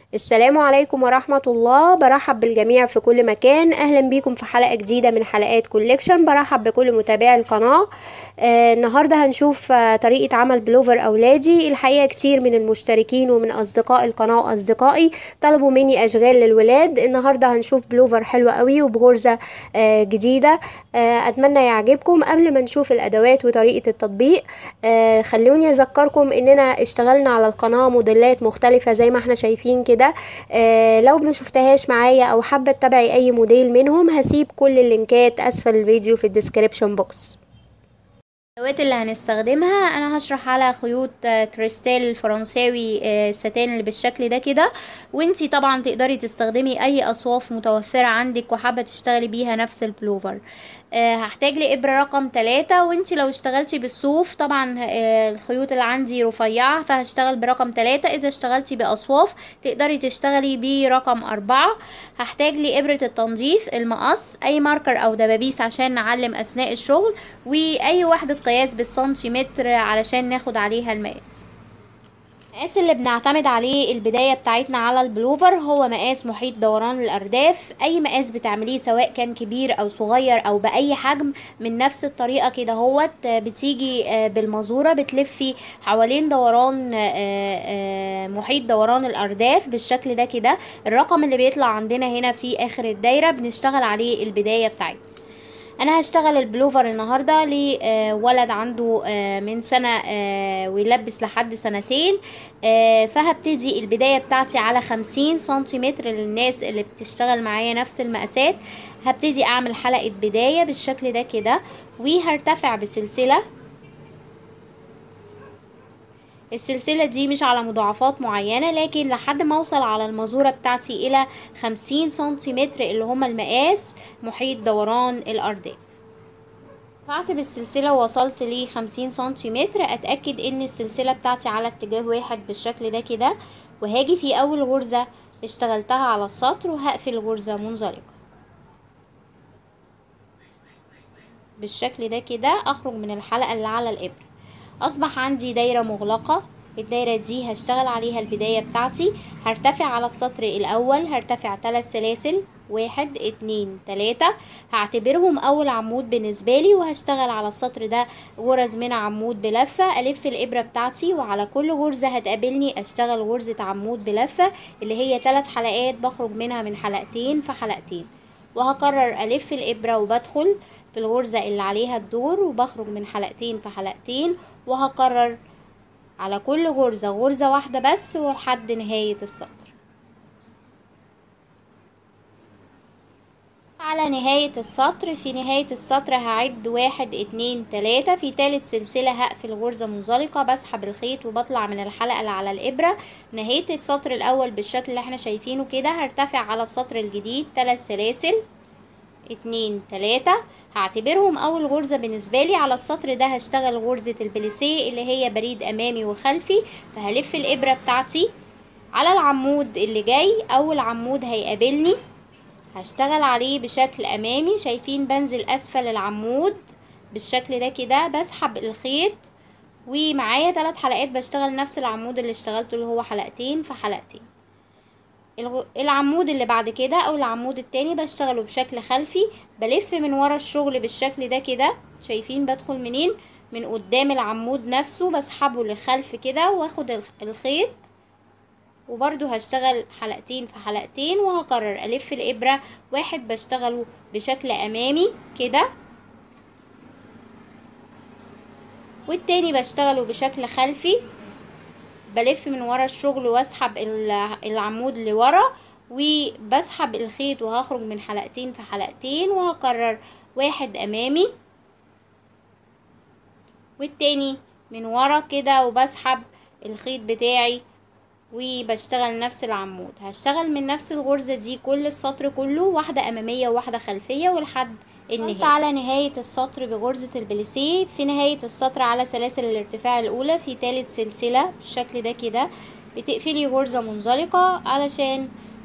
السلام عليكم ورحمة الله برحب بالجميع في كل مكان أهلا بيكم في حلقة جديدة من حلقات كوليكشن برحب بكل متابعي القناة آه النهاردة هنشوف آه طريقة عمل بلوفر أولادي الحقيقة كتير من المشتركين ومن أصدقاء القناة وأصدقائي طلبوا مني أشغال للولاد النهاردة هنشوف بلوفر حلوة قوي وبغرزة آه جديدة آه أتمنى يعجبكم قبل ما نشوف الأدوات وطريقة التطبيق آه خلوني أذكركم إننا اشتغلنا على القناة موديلات مختلفة زي ما احنا شايفين كده آه لو ما شفتهاش معايا او حابه تتابعي اي موديل منهم هسيب كل اللينكات اسفل الفيديو في الديسكريبشن بوكس الادوات اللي هنستخدمها انا هشرح على خيوط كريستال فرنساوي الستان اللي بالشكل ده كده وانتي طبعا تقدري تستخدمي اي اصواف متوفره عندك وحابه تشتغلي بيها نفس البلوفر أه هحتاج لابره رقم ثلاثة وانتي لو اشتغلتي بالصوف طبعا أه الخيوط اللي عندي رفيعه فهشتغل برقم ثلاثة اذا اشتغلتي باصواف تقدري تشتغلي برقم أربعة هحتاج لابره التنظيف المقص اي ماركر او دبابيس عشان نعلم اثناء الشغل واي وحده قياس بالسنتيمتر علشان ناخد عليها المقاس المقاس اللي بنعتمد عليه البداية بتاعتنا على البلوفر هو مقاس محيط دوران الأرداف أي مقاس بتعمليه سواء كان كبير أو صغير أو بأي حجم من نفس الطريقة كده هوت بتيجي بالمزورة بتلفي حوالين دوران محيط دوران الأرداف بالشكل ده كده الرقم اللي بيطلع عندنا هنا في آخر الدايرة بنشتغل عليه البداية بتاعتنا انا هشتغل البلوفر النهارده لولد عنده من سنه ويلبس لحد سنتين فهبتدي البدايه بتاعتي على خمسين سنتيمتر للناس اللي بتشتغل معايا نفس المقاسات هبتدي اعمل حلقه بدايه بالشكل ده كده وهرتفع بسلسله السلسلة دي مش على مضاعفات معينة لكن لحد ما اوصل على المزورة بتاعتي الى خمسين سنتيمتر اللي هما المقاس محيط دوران الارداف رفعت بالسلسلة ووصلت ل 50 سنتيمتر اتأكد ان السلسلة بتاعتي على اتجاه واحد بالشكل ده كده وهاجي في اول غرزة اشتغلتها على السطر وهقفل غرزة منزلقة بالشكل ده كده اخرج من الحلقة اللي على الابرة اصبح عندي دايرة مغلقة الدايرة دي هشتغل عليها البداية بتاعتي هرتفع على السطر الاول هرتفع ثلاث سلاسل واحد اتنين تلاتة هعتبرهم اول عمود بالنسبة لي وهشتغل على السطر ده غرز من عمود بلفة الف الابرة بتاعتي وعلى كل غرزة هتقابلني اشتغل غرزة عمود بلفة اللي هي ثلاث حلقات بخرج منها من حلقتين في حلقتين وهكرر الف الابرة وبدخل في الغرزة اللي عليها الدور وبخرج من حلقتين في حلقتين وهكرر على كل غرزة غرزة واحدة بس ولحد نهاية السطر على نهاية السطر في نهاية السطر هعد واحد اتنين تلاتة في تالت سلسلة هقفل غرزة منزلقة بسحب الخيط وبطلع من الحلقة اللي على الإبرة نهاية السطر الأول بالشكل اللي احنا شايفينه كده هرتفع على السطر الجديد تلات سلاسل اتنين تلاتة هعتبرهم اول غرزة بالنسبة لي على السطر ده هشتغل غرزة البليسيه اللي هي بريد امامي وخلفي فهلف الابرة بتاعتي على العمود اللي جاي اول عمود هيقابلني هشتغل عليه بشكل امامي شايفين بنزل اسفل العمود بالشكل ده كده بسحب الخيط ومعايا ثلاث حلقات بشتغل نفس العمود اللي اشتغلته اللي هو حلقتين في حلقتين العمود اللي بعد كده او العمود التاني بشتغله بشكل خلفي بلف من ورا الشغل بالشكل ده كده شايفين بدخل منين من قدام العمود نفسه بسحبه للخلف كده واخد الخيط وبرده هشتغل حلقتين في حلقتين وهكرر الف الابرة واحد بشتغله بشكل امامي كده والتاني بشتغله بشكل خلفي بلف من ورا الشغل واسحب العمود لورا وبسحب الخيط وهخرج من حلقتين في حلقتين وهكرر واحد امامي والتاني من ورا كده وبسحب الخيط بتاعي وبشتغل نفس العمود هشتغل من نفس الغرزة دي كل السطر كله واحدة امامية وواحدة خلفية ولحد النهاية على نهاية السطر بغرزة البليسيه في نهاية السطر على سلاسل الارتفاع الأولى في تالت سلسلة بالشكل ده كده بتقفلي غرزة منزلقة علشان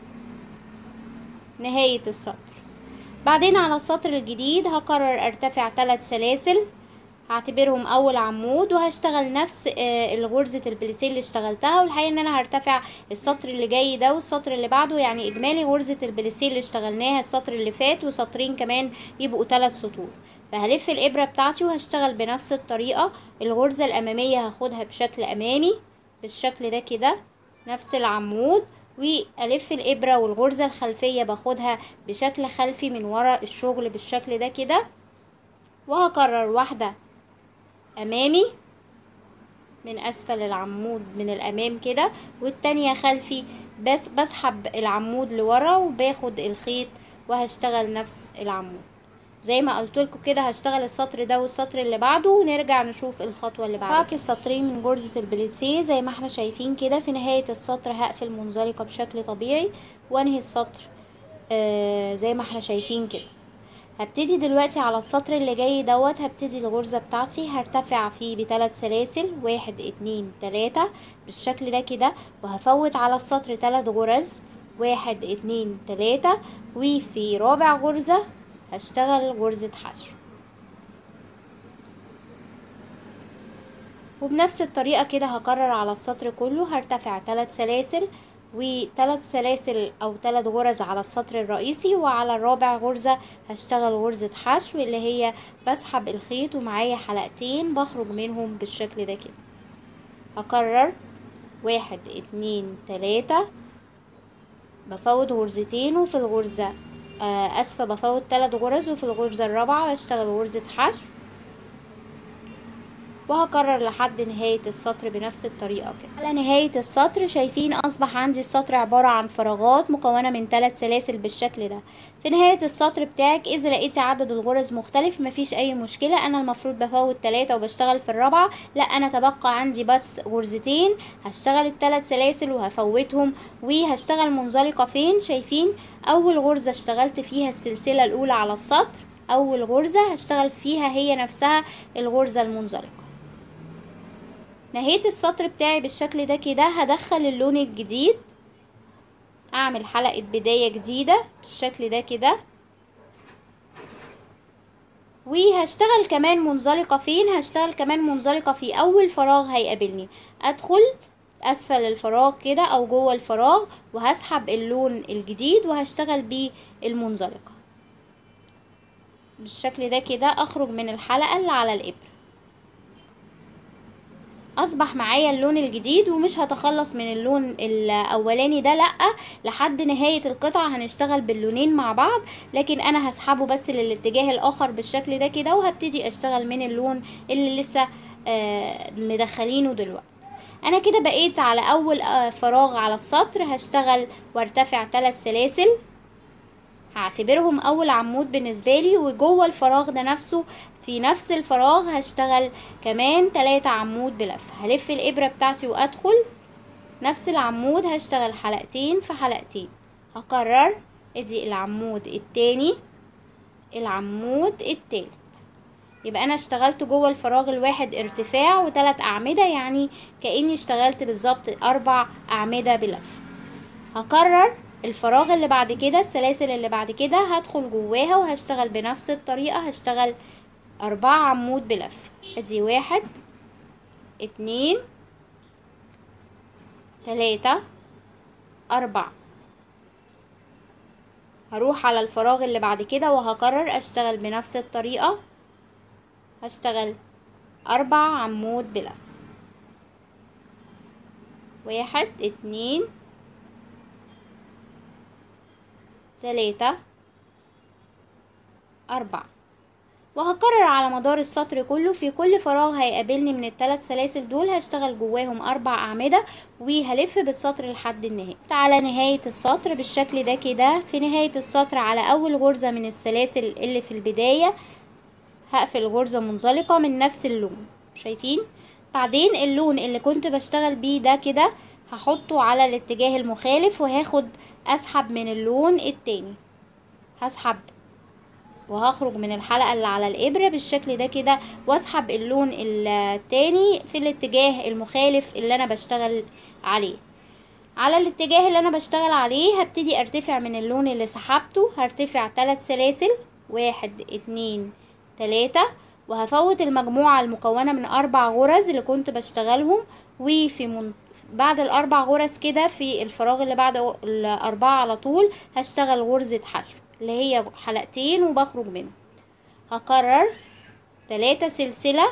نهاية السطر بعدين على السطر الجديد هقرر ارتفع ثلاث سلاسل هعتبرهم اول عمود وهشتغل نفس آه، الغرزة البليسيه اللي اشتغلتها والحقيقة ان انا هرتفع السطر اللي جاي ده والسطر اللي بعده يعني اجمالي غرزة البليسيه اللي اشتغلناها السطر اللي فات وسطرين كمان يبقوا ثلاث سطور فهلف الابرة بتاعتي وهشتغل بنفس الطريقة الغرزة الامامية هاخدها بشكل امامي بالشكل ده كده نفس العمود والف الابرة والغرزة الخلفية باخدها بشكل خلفي من ورا الشغل بالشكل ده كده وهكرر واحدة امامي من اسفل العمود من الامام كده والتانية خلفي بس بسحب العمود لورا وباخد الخيط وهشتغل نفس العمود زي ما قلت لكم كده هشتغل السطر ده والسطر اللي بعده ونرجع نشوف الخطوه اللي بعدها فاكي السطرين من جرزة البليسيه زي ما احنا شايفين كده في نهايه السطر هقفل منزلقه بشكل طبيعي وانهي السطر آه زي ما احنا شايفين كده هبتدي دلوقتي على السطر اللي جاي دوت هبتدي الغرزة بتاعتي هرتفع فيه بثلاث سلاسل واحد اتنين تلاتة بالشكل ده كده وهفوت على السطر تلات غرز واحد اتنين تلاتة وفي رابع غرزة هشتغل غرزة حشو وبنفس الطريقة كده هكرر على السطر كله هرتفع ثلاث سلاسل وثلاث سلاسل او ثلاث غرز على السطر الرئيسي وعلى الرابع غرزة هشتغل غرزة حشو اللي هي بسحب الخيط ومعايا حلقتين بخرج منهم بالشكل ده كده هكرر واحد اتنين تلاتة بفوت غرزتين وفي الغرزة آه، اسفة بفوت تلات غرز وفي الغرزة الرابعة بشتغل غرزة حشو وهكرر لحد نهاية السطر بنفس الطريقة كده على نهاية السطر شايفين أصبح عندي السطر عبارة عن فراغات مكونة من ثلاث سلاسل بالشكل ده في نهاية السطر بتاعك إذا لقيتي عدد الغرز مختلف مفيش أي مشكلة أنا المفروض بفوت ثلاثة وبشتغل في الرابعة لا أنا تبقى عندي بس غرزتين هشتغل الثلاث سلاسل وهفوتهم وهشتغل منزلقة فين شايفين أول غرزة اشتغلت فيها السلسلة الأولى على السطر أول غرزة هشتغل فيها هي نفسها الغرزة المنزلقة نهيت السطر بتاعي بالشكل ده كده هدخل اللون الجديد اعمل حلقة بداية جديدة بالشكل ده كده وهشتغل كمان منزلقة فين هشتغل كمان منزلقة في اول فراغ هيقابلني ادخل اسفل الفراغ كده او جوه الفراغ وهسحب اللون الجديد وهشتغل بيه المنزلقة بالشكل ده كده اخرج من الحلقة اللي على الابرة اصبح معايا اللون الجديد ومش هتخلص من اللون الاولاني ده لا لحد نهاية القطعة هنشتغل باللونين مع بعض لكن انا هسحبه بس للاتجاه الاخر بالشكل ده كده وهبتدي اشتغل من اللون اللي لسه آه مدخلينه دلوقتي انا كده بقيت على اول آه فراغ على السطر هشتغل وارتفع ثلاث سلاسل هعتبرهم اول عمود بالنسبه لي وجوه الفراغ ده نفسه في نفس الفراغ هشتغل كمان تلاتة عمود بلف هلف الابرة بتاعتي وادخل نفس العمود هشتغل حلقتين في حلقتين هكرر ادي العمود التاني العمود التالت يبقى انا اشتغلت جوه الفراغ الواحد ارتفاع وثلاث اعمدة يعني كأني اشتغلت بالظبط اربع اعمدة بلف هكرر الفراغ اللي بعد كده السلاسل اللي بعد كده هدخل جواها وهشتغل بنفس الطريقة هشتغل أربعة عمود بلف ادي واحد اتنين تلاتة أربعة هروح على الفراغ اللي بعد كده وهكرر اشتغل بنفس الطريقة هشتغل أربع عمود بلف واحد اتنين تلاتة أربعة وهكرر على مدار السطر كله في كل فراغ هيقابلني من الثلاث سلاسل دول هشتغل جواهم اربع اعمدة وهلف بالسطر لحد النهاية على نهاية السطر بالشكل ده كده في نهاية السطر على اول غرزة من السلاسل اللي في البداية هقفل غرزة منزلقة من نفس اللون شايفين بعدين اللون اللي كنت بشتغل بيه ده كده هحطه على الاتجاه المخالف وهاخد اسحب من اللون التاني هسحب وهخرج من الحلقة اللي على الإبرة بالشكل ده كده واسحب اللون التاني في الاتجاه المخالف اللي أنا بشتغل عليه على الاتجاه اللي أنا بشتغل عليه هبتدي أرتفع من اللون اللي سحبته هرتفع ثلاث سلاسل واحد اتنين تلاتة وهفوت المجموعة المكونة من أربع غرز اللي كنت بشتغلهم وفي من... بعد الأربع غرز كده في الفراغ اللي بعد الأربعة على طول هشتغل غرزة حشو اللي هي حلقتين وبخرج منهم هكرر تلاتة سلسلة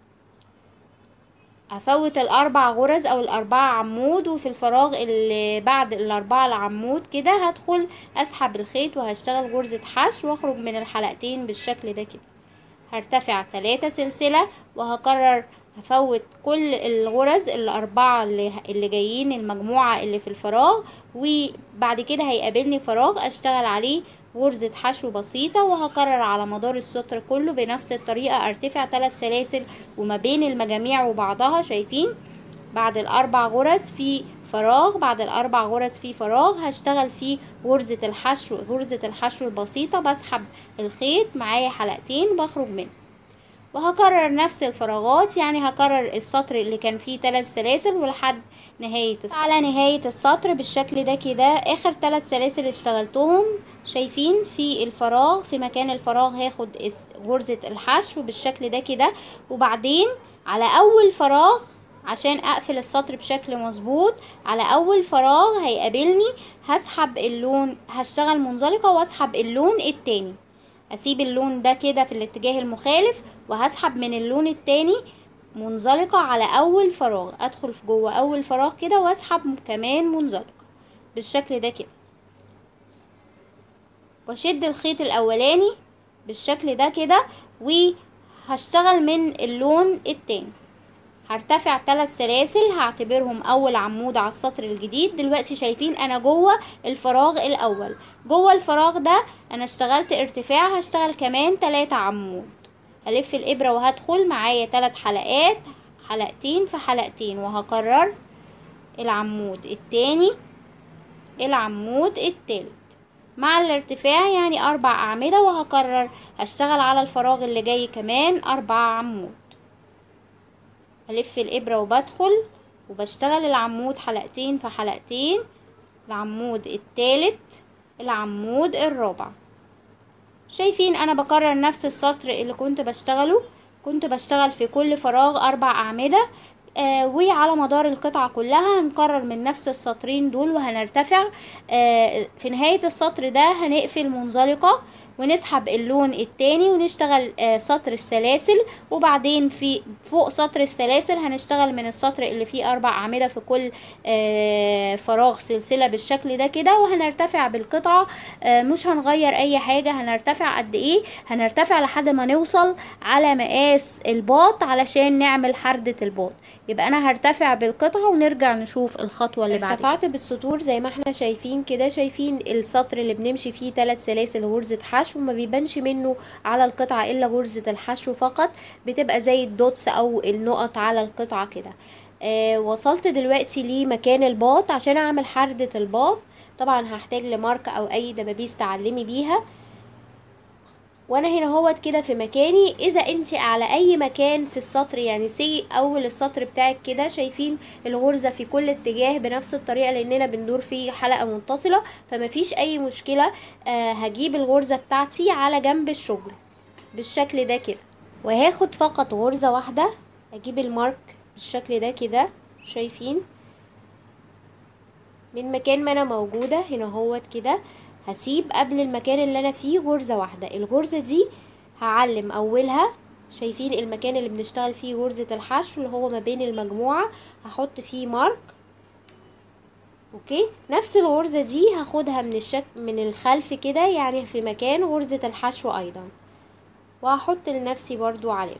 هفوت الاربع غرز او الاربعة عمود وفي الفراغ اللي بعد الاربعة العمود كده هدخل اسحب الخيط وهشتغل غرزة حشو واخرج من الحلقتين بالشكل ده كده هرتفع تلاتة سلسلة وهكرر هفوت كل الغرز الأربعة اللي, اللي جايين المجموعة اللي في الفراغ وبعد كده هيقابلني فراغ أشتغل عليه غرزة حشو بسيطة وهكرر على مدار السطر كله بنفس الطريقة ارتفع ثلاث سلاسل وما بين المجاميع وبعضها شايفين بعد الأربع غرز في فراغ بعد الأربع غرز في فراغ هشتغل فيه غرزة الحشو غرزة الحشو البسيطة بسحب الخيط معايا حلقتين بخرج منه وهكرر نفس الفراغات يعني هكرر السطر اللي كان فيه ثلاث سلاسل ولحد نهاية السطر على نهاية السطر بالشكل ده كده اخر ثلاث سلاسل اشتغلتهم شايفين في الفراغ في مكان الفراغ هاخد غرزة الحشو بالشكل ده كده وبعدين على اول فراغ عشان اقفل السطر بشكل مظبوط على اول فراغ هيقابلني هسحب اللون هشتغل منزلقة واسحب اللون التاني اسيب اللون ده كده في الاتجاه المخالف وهسحب من اللون التاني منزلقة على اول فراغ ادخل في جوه اول فراغ كده واسحب كمان منزلقة بالشكل ده كده واشد الخيط الاولاني بالشكل ده كده وهشتغل من اللون التاني هرتفع ثلاث سلاسل هعتبرهم اول عمود على السطر الجديد دلوقتي شايفين انا جوه الفراغ الاول جوه الفراغ ده انا اشتغلت ارتفاع هشتغل كمان تلاتة عمود هلف الابرة وهدخل معايا تلات حلقات حلقتين في حلقتين وهكرر العمود التاني العمود التالت مع الارتفاع يعني اربع اعمدة وهكرر هشتغل على الفراغ اللي جاي كمان اربع عمود هلف الابرة وبدخل وبشتغل العمود حلقتين في حلقتين العمود التالت العمود الرابع شايفين انا بكرر نفس السطر اللي كنت بشتغله كنت بشتغل في كل فراغ اربع اعمدة آه وعلى مدار القطعة كلها هنكرر من نفس السطرين دول وهنرتفع آه في نهاية السطر ده هنقفل منزلقة ونسحب اللون التاني ونشتغل آه سطر السلاسل وبعدين في فوق سطر السلاسل هنشتغل من السطر اللي فيه اربع اعمدة في كل آه فراغ سلسلة بالشكل ده كده وهنرتفع بالقطعة آه مش هنغير اي حاجة هنرتفع قد ايه هنرتفع لحد ما نوصل على مقاس الباط علشان نعمل حردة الباط يبقى انا هرتفع بالقطعة ونرجع نشوف الخطوة اللي بعد ارتفعت بالسطور زي ما احنا شايفين كده شايفين السطر اللي بنمشي فيه ثلاث سلاسل غرزة حشو ما بيبانش منه على القطعة الا غرزة الحشو فقط بتبقى زي الدوتس او النقط على القطعة كده آه وصلت دلوقتي لمكان الباط عشان اعمل حردة الباط طبعا هحتاج لماركة او اي دبابيس تعلمي بيها وانا هنا هوت كده في مكاني اذا انت على اي مكان في السطر يعني سي اول السطر بتاعك كده شايفين الغرزة في كل اتجاه بنفس الطريقة لاننا بندور في حلقة متصلة فمفيش اي مشكلة آه هجيب الغرزة بتاعتي على جنب الشغل بالشكل ده كده وهاخد فقط غرزة واحدة اجيب المارك بالشكل ده كده شايفين من مكان ما انا موجودة هنا هوت كده هسيب قبل المكان اللي انا فيه غرزة واحدة الغرزة دي هعلم اولها شايفين المكان اللي بنشتغل فيه غرزة الحشو اللي هو ما بين المجموعة هحط فيه مارك اوكي نفس الغرزة دي هاخدها من الشك من الخلف كده يعني في مكان غرزة الحشو ايضا وهحط لنفسي برضو علامة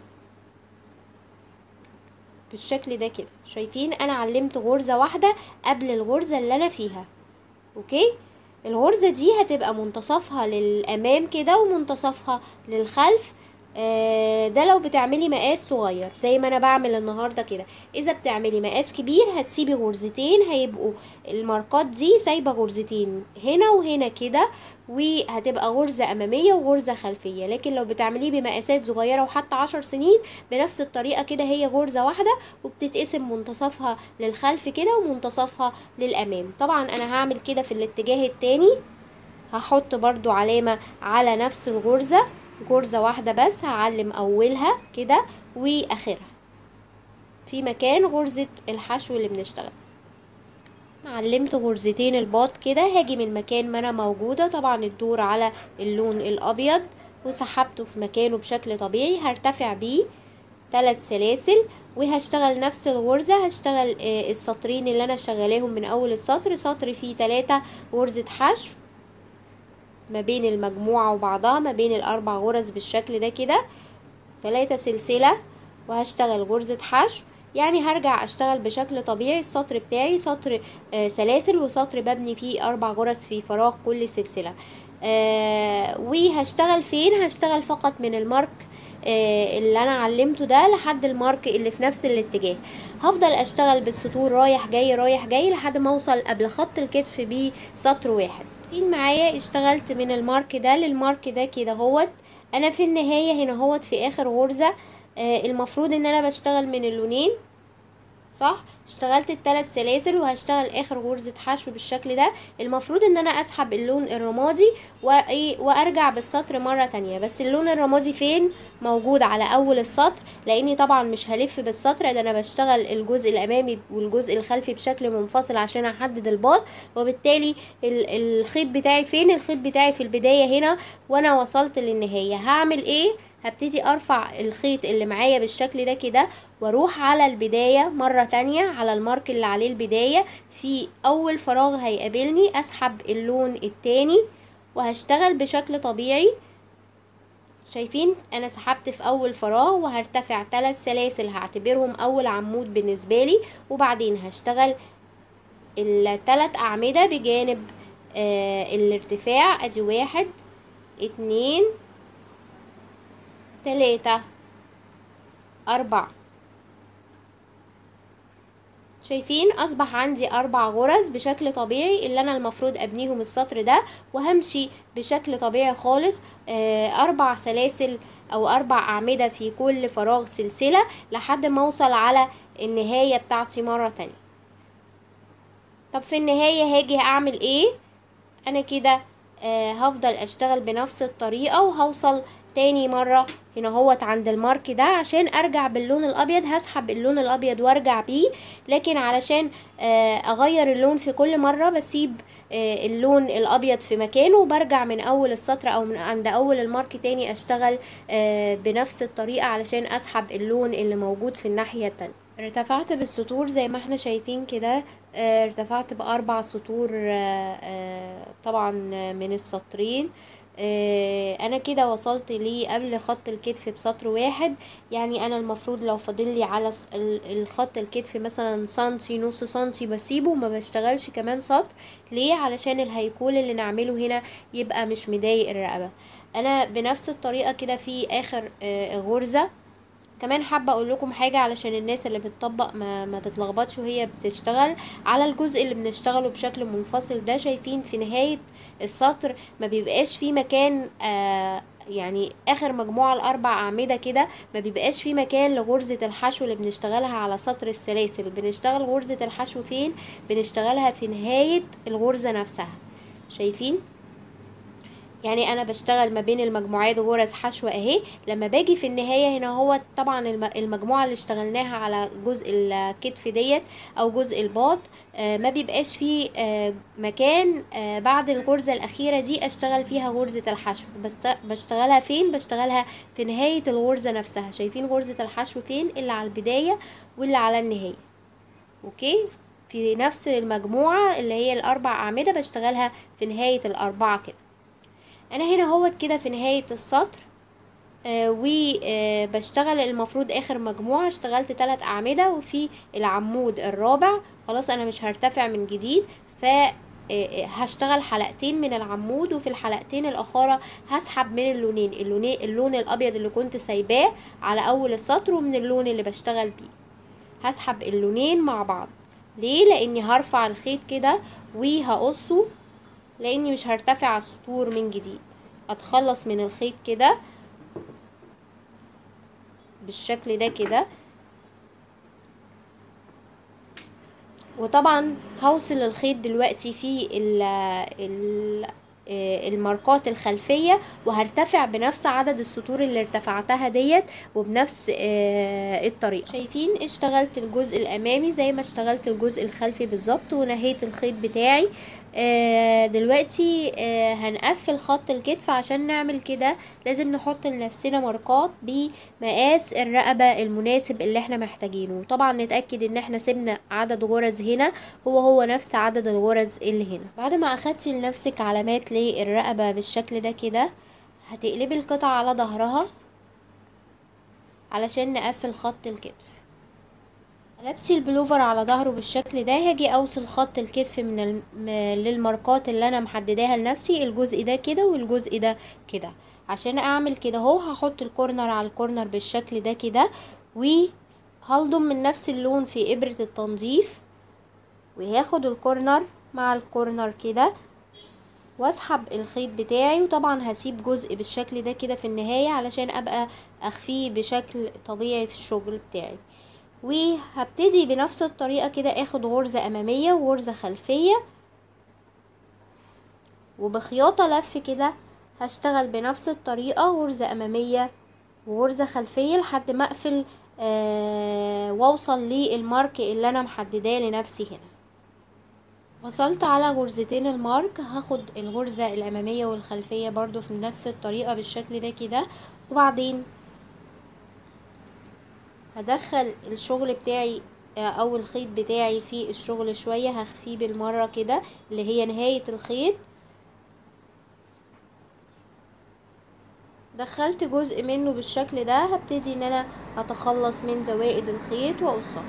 بالشكل ده كده شايفين انا علمت غرزة واحدة قبل الغرزة اللي انا فيها اوكي الغرزة دي هتبقى منتصفها للأمام كده ومنتصفها للخلف آه ده لو بتعملي مقاس صغير زي ما انا بعمل النهارده كده اذا بتعملي مقاس كبير هتسيبي غرزتين هيبقوا الماركات دي سايبه غرزتين هنا وهنا كده وهتبقى غرزة أمامية وغرزة خلفية لكن لو بتعمليه بمقاسات صغيرة وحتى عشر سنين بنفس الطريقة كده هي غرزة واحدة وبتتقسم منتصفها للخلف كده ومنتصفها للأمام طبعا أنا هعمل كده في الاتجاه التاني هحط برضو علامة على نفس الغرزة غرزة واحدة بس هعلم اولها كده واخرها في مكان غرزة الحشو اللي بنشتغل علمت غرزتين الباط كده هاجي من مكان ما انا موجودة طبعا الدور على اللون الابيض وسحبته في مكانه بشكل طبيعي هرتفع بيه ثلاث سلاسل وهشتغل نفس الغرزة هشتغل السطرين اللي انا شغلاهم من اول السطر سطر فيه ثلاثة غرزة حشو ما بين المجموعة وبعضها ما بين الاربع غرز بالشكل ده كده ثلاثة سلسلة وهشتغل غرزة حشو يعني هرجع اشتغل بشكل طبيعي السطر بتاعي سطر آه سلاسل وسطر ببني فيه اربع غرز في فراغ كل سلسلة آه وهشتغل فين هشتغل فقط من المارك آه اللي انا علمته ده لحد المارك اللي في نفس الاتجاه هفضل اشتغل بالسطور رايح جاي رايح جاي لحد ما اوصل قبل خط الكتف بسطر واحد معايا اشتغلت من المارك ده للمارك ده كده هوت انا في النهاية هنا هوت في اخر غرزة آه المفروض ان انا بشتغل من اللونين صح اشتغلت الثلاث سلاسل وهشتغل اخر غرزة حشو بالشكل ده المفروض ان انا اسحب اللون الرمادي وارجع بالسطر مرة تانية بس اللون الرمادي فين موجود على اول السطر لاني طبعا مش هلف بالسطر ده انا بشتغل الجزء الامامي والجزء الخلفي بشكل منفصل عشان احدد الباط وبالتالي الخيط بتاعي فين الخيط بتاعي في البداية هنا وانا وصلت للنهاية هعمل ايه هبتدي ارفع الخيط اللي معايا بالشكل ده كده واروح على البداية مرة تانية على المارك اللي عليه البداية في اول فراغ هيقابلني اسحب اللون التاني وهشتغل بشكل طبيعي شايفين انا سحبت في اول فراغ وهرتفع ثلاث سلاسل هعتبرهم اول عمود بالنسبة لي وبعدين هشتغل الثلاث اعمدة بجانب آه الارتفاع ادي واحد اتنين تلاتة أربعة شايفين أصبح عندي أربع غرز بشكل طبيعي اللي أنا المفروض أبنيهم السطر ده وهمشي بشكل طبيعي خالص أربع سلاسل أو أربع أعمدة في كل فراغ سلسلة لحد ما أوصل على النهاية بتاعتي مرة تانية طب في النهاية هاجي أعمل إيه أنا كده آه هفضل أشتغل بنفس الطريقة وهوصل تاني مرة هنا هوت عند المارك ده عشان ارجع باللون الابيض هسحب اللون الابيض وارجع بيه لكن علشان آه اغير اللون في كل مرة بسيب آه اللون الابيض في مكانه وبرجع من اول السطر او من عند اول المارك تاني اشتغل آه بنفس الطريقة علشان اسحب اللون اللي موجود في الناحية التانية ارتفعت بالسطور زي ما احنا شايفين كده اه ارتفعت باربع سطور اه اه طبعا من السطرين انا كده وصلت لي قبل خط الكتف بسطر واحد يعني انا المفروض لو فاضل لي على الخط الكتف مثلا سنتي نص سنتي بسيبه ما بشتغلش كمان سطر ليه علشان الهيكول اللي نعمله هنا يبقى مش مضايق الرقبه انا بنفس الطريقه كده في اخر غرزه كمان حابه اقول لكم حاجه علشان الناس اللي بتطبق ما, ما تتلخبطش وهي بتشتغل على الجزء اللي بنشتغله بشكل منفصل ده شايفين في نهايه السطر ما بيبقاش في مكان آه يعني اخر مجموعه الاربع اعمده كده ما بيبقاش في مكان لغرزه الحشو اللي بنشتغلها على سطر السلاسل بنشتغل غرزه الحشو فين بنشتغلها في نهايه الغرزه نفسها شايفين يعني انا بشتغل ما بين المجموعات غرز حشو اهي لما باجي في النهايه هنا هو طبعا المجموعه اللي اشتغلناها على جزء الكتف ديت او جزء الباط آه ما بيبقاش فيه آه مكان آه بعد الغرزه الاخيره دي اشتغل فيها غرزه الحشو بس بشتغلها فين بشتغلها في نهايه الغرزه نفسها شايفين غرزه الحشو فين اللي على البدايه واللي على النهايه اوكي في نفس المجموعه اللي هي الاربع اعمده بشتغلها في نهايه الاربعه كده انا هنا هوت كده في نهاية السطر آه وبشتغل المفروض اخر مجموعة اشتغلت تلات اعمدة وفي العمود الرابع خلاص انا مش هرتفع من جديد ف هشتغل حلقتين من العمود وفي الحلقتين الاخرى هسحب من اللونين اللونين اللون الابيض اللي كنت سايباه على اول السطر ومن اللون اللي بشتغل بيه هسحب اللونين مع بعض ليه لاني هرفع الخيط كده وهقصه لاني مش هرتفع على السطور من جديد اتخلص من الخيط كده بالشكل ده كده وطبعا هوصل الخيط دلوقتي في ال ال آه، الماركات الخلفية وهرتفع بنفس عدد السطور اللي ارتفعتها ديت وبنفس آه، الطريقة شايفين اشتغلت الجزء الامامي زي ما اشتغلت الجزء الخلفي بالظبط ونهيت الخيط بتاعي آه، دلوقتي آه، هنقفل خط الكتف عشان نعمل كده لازم نحط لنفسنا ماركات بمقاس الرقبة المناسب اللي احنا محتاجينه طبعا نتأكد ان احنا سيبنا عدد غرز هنا هو هو نفس عدد الغرز اللي هنا بعد ما اخدتي لنفسك علامات للرقبة بالشكل ده كده هتقلبي القطعة على ظهرها علشان نقفل خط الكتف قلبتي البلوفر على ظهره بالشكل ده هاجي اوصل خط الكتف من الم... م- للماركات اللي انا محدداها لنفسي الجزء ده كده والجزء ده كده عشان اعمل كده اهو هحط الكورنر على الكورنر بالشكل ده كده وهلضم من نفس اللون في ابرة التنظيف وهاخد الكورنر مع الكورنر كده واسحب الخيط بتاعي وطبعا هسيب جزء بالشكل ده كده في النهاية علشان ابقى اخفيه بشكل طبيعي في الشغل بتاعي وهبتدي بنفس الطريقة كده اخد غرزة امامية وغرزة خلفية وبخياطة لف كده هشتغل بنفس الطريقة غرزة امامية وغرزة خلفية لحد ما اقفل آه واوصل للمارك اللي انا محدداه لنفسي هنا وصلت على غرزتين المارك هاخد الغرزة الامامية والخلفية برضو في نفس الطريقة بالشكل ده كده وبعدين هدخل الشغل بتاعي او الخيط بتاعي في الشغل شوية هخفيه بالمرة كده اللي هي نهاية الخيط دخلت جزء منه بالشكل ده هبتدي ان انا اتخلص من زوائد الخيط واقصها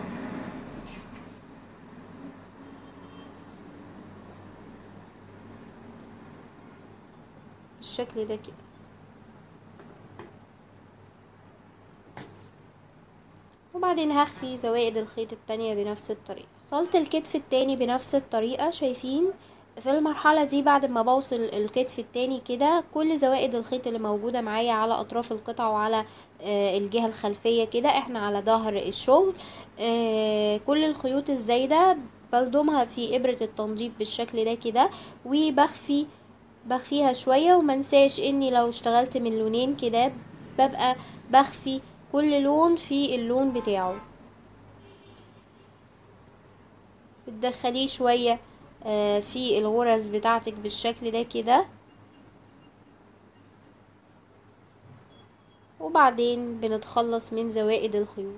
بالشكل ده كده وبعدين هخفي زوائد الخيط التانية بنفس الطريقة وصلت الكتف التاني بنفس الطريقة شايفين في المرحلة دي بعد ما بوصل الكتف التاني كده كل زوائد الخيط اللي موجودة معايا على أطراف القطع وعلى آه الجهة الخلفية كده احنا على ظهر الشغل آه كل الخيوط الزايدة بلضمها في إبرة التنظيف بالشكل ده كده وبخفي بخفيها شوية ومنساش اني لو اشتغلت من لونين كده ببقى بخفي كل لون في اللون بتاعه بتدخليه شوية في الغرز بتاعتك بالشكل ده كده وبعدين بنتخلص من زوائد الخيوط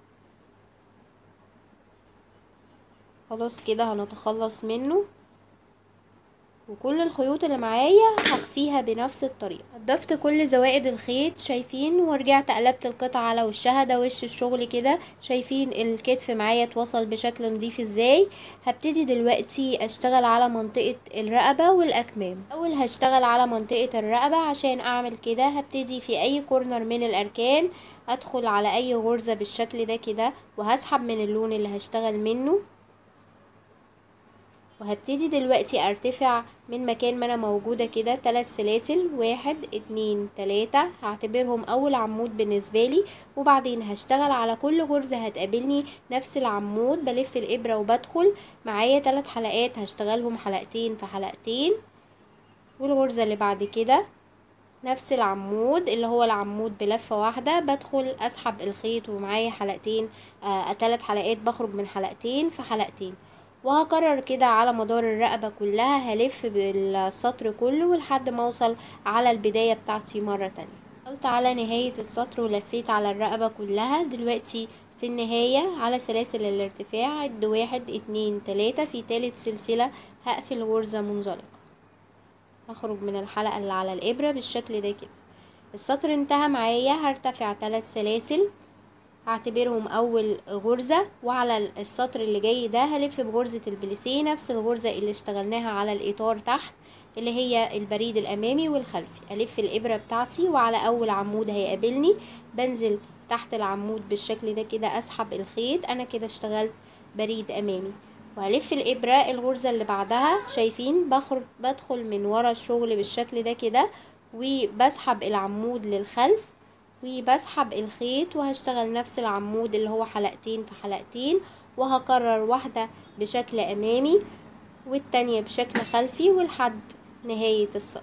خلاص كده هنتخلص منه وكل الخيوط اللي معايا هخفيها بنفس الطريقة ضفت كل زوائد الخيط شايفين ورجعت قلبت القطعة على وشها ده وش الشغل كده شايفين الكتف معايا اتوصل بشكل نظيف ازاي هبتدي دلوقتي اشتغل على منطقة الرقبة والاكمام اول هشتغل على منطقة الرقبة عشان اعمل كده هبتدي في اي كورنر من الاركان ادخل على اي غرزة بالشكل ده كده وهسحب من اللون اللي هشتغل منه وهبتدي دلوقتي ارتفع من مكان ما انا موجودة كده تلات سلاسل واحد اتنين تلاتة هعتبرهم اول عمود بالنسبة لي وبعدين هشتغل على كل غرزة هتقابلني نفس العمود بلف الابرة وبدخل معايا تلات حلقات هشتغلهم حلقتين في حلقتين والغرزة اللي بعد كده نفس العمود اللي هو العمود بلفة واحدة بدخل اسحب الخيط ومعايا حلقتين آه تلات حلقات بخرج من حلقتين في حلقتين وهكرر كده على مدار الرقبة كلها هلف بالسطر كله لحد ما اوصل على البداية بتاعتي مرة تانية وصلت على نهاية السطر ولفيت على الرقبة كلها دلوقتي في النهاية على سلاسل الارتفاع عد واحد اتنين تلاتة في تالت سلسلة هقفل غرزة منزلقة هخرج من الحلقة اللي على الإبرة بالشكل ده كده السطر انتهى معايا هرتفع تلات سلاسل هعتبرهم اول غرزة وعلى السطر اللي جاي ده هلف بغرزة البليسيه نفس الغرزة اللي اشتغلناها على الاطار تحت اللي هي البريد الامامي والخلفي الف الابرة بتاعتي وعلى اول عمود هيقابلني بنزل تحت العمود بالشكل ده كده اسحب الخيط انا كده اشتغلت بريد امامي وهلف الابرة الغرزة اللي بعدها شايفين بخرج بدخل من ورا الشغل بالشكل ده كده وبسحب العمود للخلف وبسحب الخيط وهشتغل نفس العمود اللي هو حلقتين في حلقتين وهكرر واحدة بشكل امامي والتانية بشكل خلفي ولحد نهاية السطر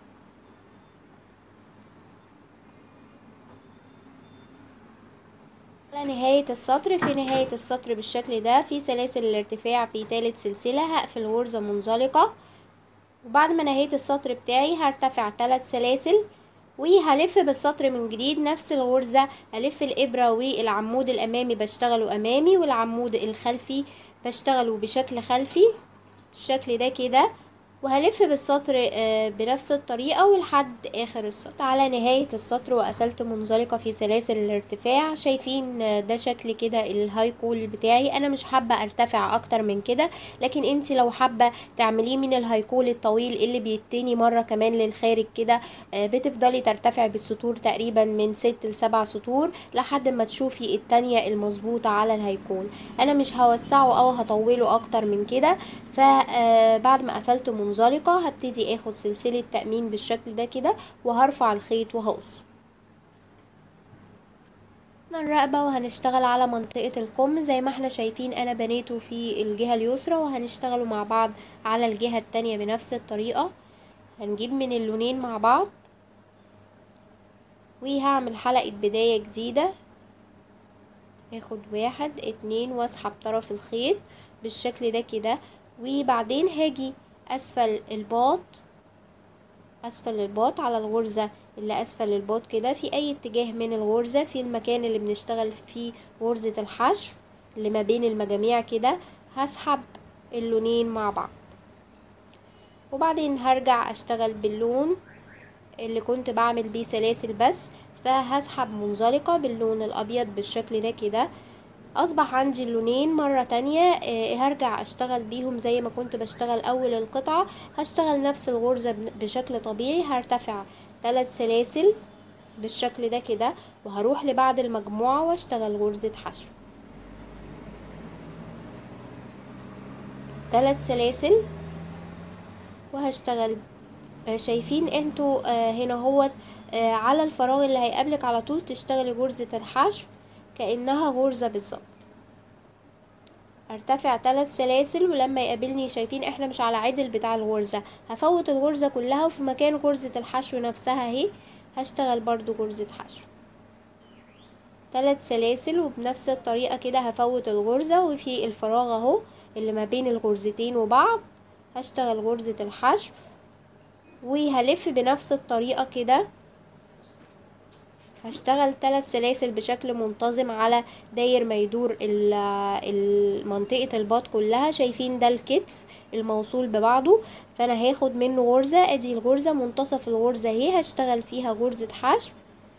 على نهاية السطر في نهاية السطر بالشكل ده في سلاسل الارتفاع في تالت سلسلة هقفل غرزة منزلقة وبعد ما نهيت السطر بتاعي هرتفع تلات سلاسل وهلف بالسطر من جديد نفس الغرزة ألف الإبرة والعمود الأمامي بشتغله أمامي والعمود الخلفي بشتغله بشكل خلفي بالشكل ده كده وهلف بالسطر بنفس الطريقة ولحد آخر السطر على نهاية السطر وقفلت منزلقة في سلاسل الارتفاع شايفين ده شكل كده الهاي كول بتاعي أنا مش حابة أرتفع أكتر من كده لكن انت لو حابة تعمليه من الهاي كول الطويل اللي بيتني مرة كمان للخارج كده بتفضلي ترتفع بالسطور تقريبا من ست لسبع سطور لحد ما تشوفي التانية المظبوطة على الهاي كول أنا مش هوسعه أو هطوله أكتر من كده فبعد ما قفلت منزلقة هبتدي اخد سلسلة تأمين بالشكل ده كده وهرفع الخيط وهقص الرقبة وهنشتغل على منطقة القم زي ما احنا شايفين انا بنيته في الجهة اليسرى وهنشتغلوا مع بعض على الجهة التانية بنفس الطريقة هنجيب من اللونين مع بعض وهعمل حلقة بداية جديدة هاخد واحد اتنين واسحب طرف الخيط بالشكل ده كده وبعدين هاجي اسفل الباط اسفل الباط على الغرزة اللي اسفل الباط كده في اي اتجاه من الغرزة في المكان اللي بنشتغل فيه غرزة الحشو اللي ما بين المجاميع كده هسحب اللونين مع بعض وبعدين هرجع اشتغل باللون اللي كنت بعمل بيه سلاسل بس فهسحب منزلقة باللون الابيض بالشكل ده كده اصبح عندي اللونين مرة تانية هرجع اشتغل بيهم زي ما كنت بشتغل اول القطعة هشتغل نفس الغرزة بشكل طبيعي هرتفع ثلاث سلاسل بالشكل ده كده وهروح لبعد المجموعة واشتغل غرزة حشو ثلاث سلاسل وهشتغل شايفين انتوا هنا هو على الفراغ اللي هيقابلك على طول تشتغلي غرزة الحشو كأنها غرزة بالظبط ارتفع ثلاث سلاسل ولما يقابلني شايفين احنا مش على عدل بتاع الغرزة هفوت الغرزة كلها وفي مكان غرزة الحشو نفسها اهي هشتغل برضو غرزة حشو ثلاث سلاسل وبنفس الطريقة كده هفوت الغرزة وفي الفراغ اهو اللي ما بين الغرزتين وبعض هشتغل غرزة الحشو وهلف بنفس الطريقة كده هشتغل ثلاث سلاسل بشكل منتظم على داير ما يدور منطقة الباط كلها شايفين ده الكتف الموصول ببعضه فانا هاخد منه غرزة ادي الغرزة منتصف الغرزة اهي هشتغل فيها غرزة حشو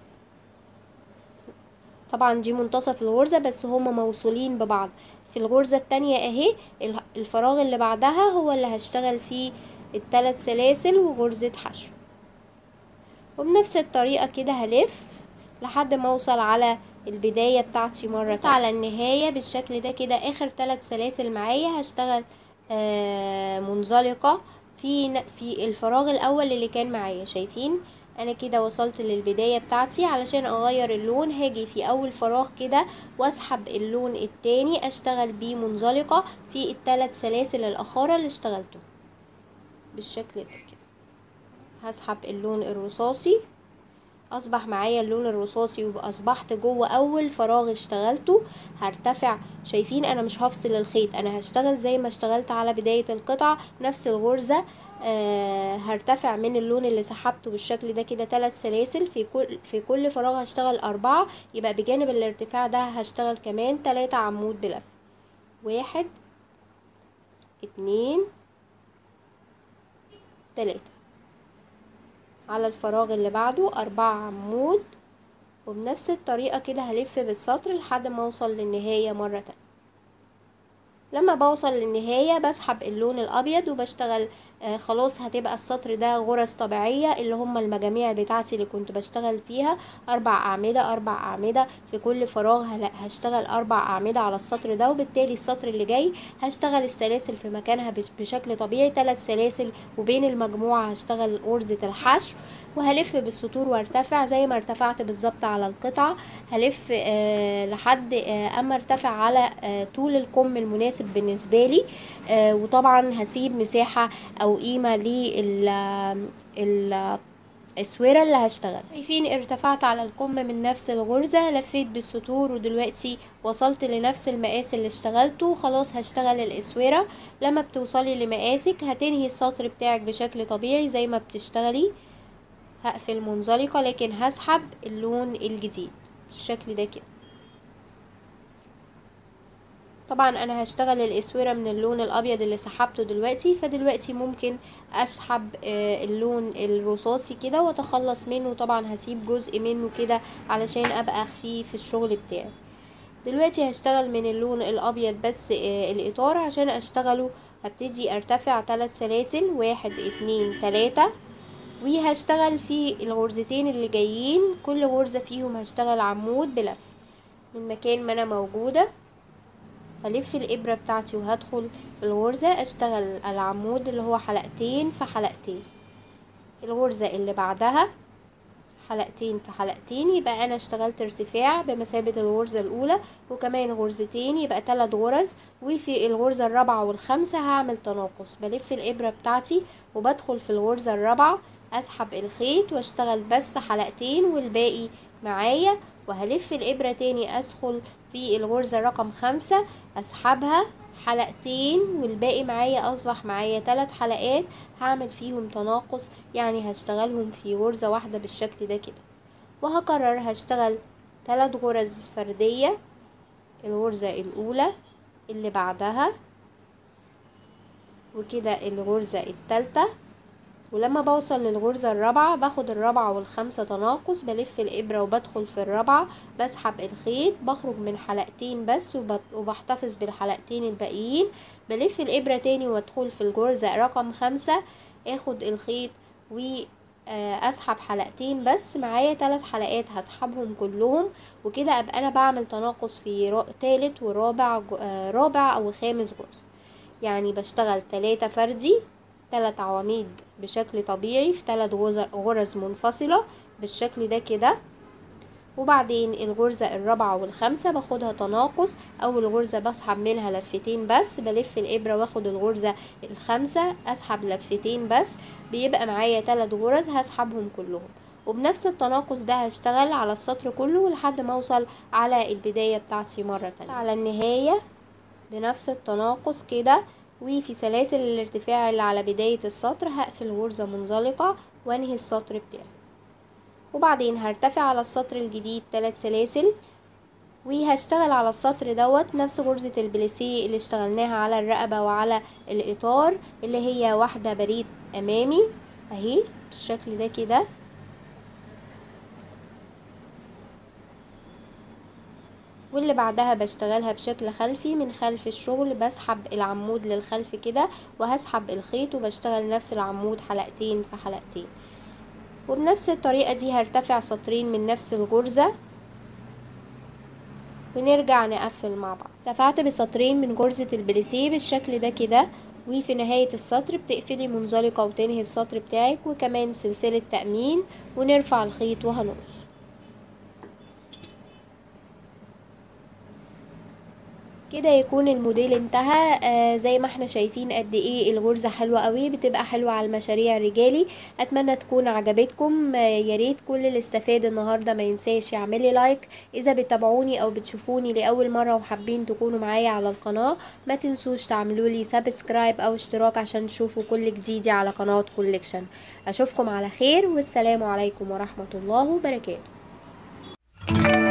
طبعا دي منتصف الغرزة بس هما موصولين ببعض في الغرزة التانية اهي الفراغ اللي بعدها هو اللي هشتغل فيه الثلاث سلاسل وغرزة حشو وبنفس الطريقة كده هلف لحد ما اوصل على البداية بتاعتي مرة تانية على النهاية بالشكل ده كده اخر ثلاث سلاسل معايا هشتغل آه منزلقة في في الفراغ الاول اللي كان معايا شايفين انا كده وصلت للبداية بتاعتي علشان اغير اللون هاجي في اول فراغ كده واسحب اللون التاني اشتغل بيه منزلقة في الثلاث سلاسل الاخرى اللي اشتغلته بالشكل ده كده هسحب اللون الرصاصي اصبح معايا اللون الرصاصي واصبحت جوه اول فراغ اشتغلته هرتفع شايفين انا مش هفصل الخيط انا هشتغل زي ما اشتغلت على بداية القطعة نفس الغرزة آه هرتفع من اللون اللي سحبته بالشكل ده كده ثلاث سلاسل في كل في كل فراغ هشتغل اربعة يبقى بجانب الارتفاع ده هشتغل كمان ثلاثة عمود بلف واحد اتنين تلاتة على الفراغ اللي بعده أربعة عمود وبنفس الطريقة كده هلف بالسطر لحد ما اوصل للنهاية مرة تانية لما بوصل للنهاية بسحب اللون الأبيض وبشتغل آه خلاص هتبقى السطر ده غرز طبيعية اللي هم المجاميع بتاعتي اللي كنت بشتغل فيها أربع أعمدة أربع أعمدة في كل فراغ هشتغل أربع أعمدة على السطر ده وبالتالي السطر اللي جاي هشتغل السلاسل في مكانها بشكل طبيعي ثلاث سلاسل وبين المجموعة هشتغل غرزة الحشو وهلف بالسطور وارتفع زي ما ارتفعت بالظبط على القطعة هلف آه لحد آه أما ارتفع على آه طول الكم المناسب مناسب بالنسبة لي آه وطبعا هسيب مساحة او قيمة لل ال- السويرة اللي هشتغل شايفين ارتفعت على الكم من نفس الغرزة لفيت بالسطور ودلوقتي وصلت لنفس المقاس اللي اشتغلته خلاص هشتغل الاسويرة لما بتوصلي لمقاسك هتنهي السطر بتاعك بشكل طبيعي زي ما بتشتغلي هقفل منزلقة لكن هسحب اللون الجديد بالشكل ده كده طبعا انا هشتغل الاسوره من اللون الابيض اللي سحبته دلوقتي فدلوقتي ممكن اسحب آه، اللون الرصاصي كده واتخلص منه طبعا هسيب جزء منه كده علشان ابقى اخفيه في الشغل بتاعي دلوقتي هشتغل من اللون الابيض بس آه، الاطار عشان اشتغله هبتدي ارتفع ثلاث سلاسل واحد اتنين تلاتة وهشتغل في الغرزتين اللي جايين كل غرزة فيهم هشتغل عمود بلف من مكان ما انا موجودة هلف الابرة بتاعتي وهدخل في الغرزة اشتغل العمود اللي هو حلقتين في حلقتين الغرزة اللي بعدها حلقتين في حلقتين يبقى انا اشتغلت ارتفاع بمثابة الغرزة الاولى وكمان غرزتين يبقى تلات غرز وفي الغرزة الرابعة والخامسة هعمل تناقص بلف الابرة بتاعتي وبدخل في الغرزة الرابعة اسحب الخيط واشتغل بس حلقتين والباقي معايا وهلف الابرة تاني ادخل في الغرزة رقم خمسة اسحبها حلقتين والباقي معايا اصبح معايا ثلاث حلقات هعمل فيهم تناقص يعني هشتغلهم في غرزة واحدة بالشكل ده كده وهكرر هشتغل ثلاث غرز فردية الغرزة الاولى اللي بعدها وكده الغرزة التالتة ولما بوصل للغرزة الرابعة باخد الرابعة والخامسة تناقص بلف الإبرة وبدخل في الرابعة بسحب الخيط بخرج من حلقتين بس وبت- وبحتفظ بالحلقتين الباقيين بلف الإبرة تاني وادخل في الغرزة رقم خمسة اخد الخيط و آه، اسحب حلقتين بس معايا ثلاث حلقات هسحبهم كلهم وكده ابقى انا بعمل تناقص في را- تالت ورابع ج- آه، رابع او خامس غرزة يعني بشتغل تلاتة فردي تلات عواميد بشكل طبيعي في تلات غز- غرز منفصلة بالشكل ده كده وبعدين الغرزة الرابعة والخامسة باخدها تناقص أول غرزة بسحب منها لفتين بس بلف الإبرة واخد الغرزة الخامسة أسحب لفتين بس بيبقى معايا تلات غرز هسحبهم كلهم وبنفس التناقص ده هشتغل على السطر كله لحد ما اوصل على البداية بتاعتي مرة تانية على النهاية بنفس التناقص كده وفي سلاسل الارتفاع اللي على بداية السطر هقفل غرزة منزلقة وانهي السطر بتاعي وبعدين هرتفع على السطر الجديد ثلاث سلاسل وهشتغل على السطر دوت نفس غرزة البليسيه اللي اشتغلناها على الرقبة وعلى الإطار اللي هي واحدة بريد أمامي أهي بالشكل ده كده واللي بعدها بشتغلها بشكل خلفي من خلف الشغل بسحب العمود للخلف كده وهسحب الخيط وبشتغل نفس العمود حلقتين في حلقتين وبنفس الطريقة دي هرتفع سطرين من نفس الغرزة ونرجع نقفل مع بعض ارتفعت بسطرين من غرزة البليسيه بالشكل ده كده وفي نهاية السطر بتقفلي منزلقة وتنهي السطر بتاعك وكمان سلسلة تأمين ونرفع الخيط وهنقص كده يكون الموديل انتهى آه زي ما احنا شايفين قد ايه الغرزة حلوة قوي بتبقى حلوة على المشاريع الرجالي اتمنى تكون عجبتكم آه يا ريت كل اللي استفاد النهاردة ما ينساش يعملي لايك اذا بتابعوني او بتشوفوني لاول مرة وحابين تكونوا معايا على القناة ما تنسوش تعملوا لي سبسكرايب او اشتراك عشان تشوفوا كل جديدي على قناة كوليكشن اشوفكم على خير والسلام عليكم ورحمة الله وبركاته